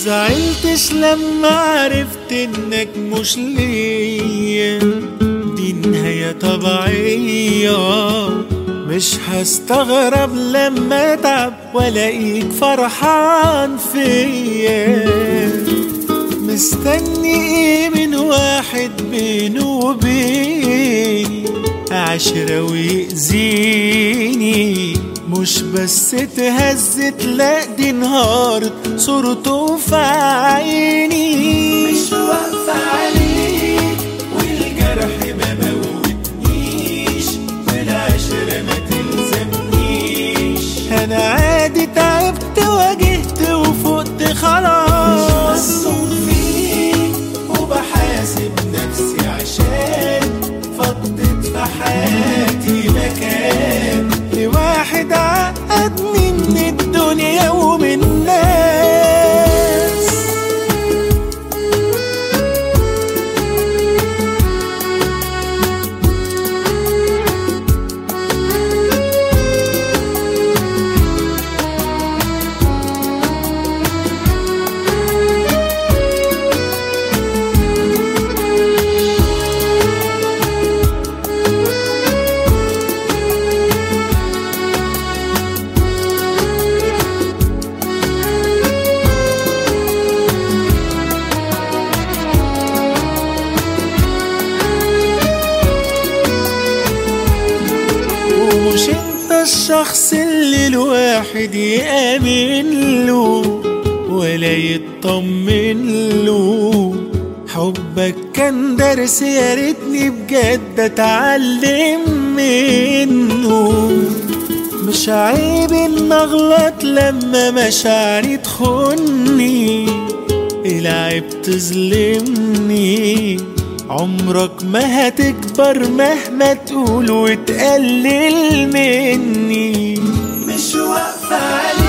زعلتش لما عرفت انك مش ليا دي نهاية طبيعية مش هستغرب لما اتعب والاقيك فرحان فيا مستني ايه من واحد بينه وبيني عشرة ويأذيني مش بس اتهزت لا دي انهارت صورته في عيني مش واقفة عليك والجرح ما موتنيش والعشرة ما تلزمنيش انا عادي تعبت واجهت وفقت خلاص مصدوم فيك وبحاسب نفسي عشان فضت في حياتي مكان لواحد عقدني من الدنيا ومن الناس ومش انت الشخص اللي الواحد يآمن له ولا يطمن له حبك كان درس يا ريتني بجد اتعلم منه مش عيب ان اغلط لما مشاعري تخني العيب تظلمني عمرك ما هتكبر مهما تقول وتقلل مني مش واقفة عليك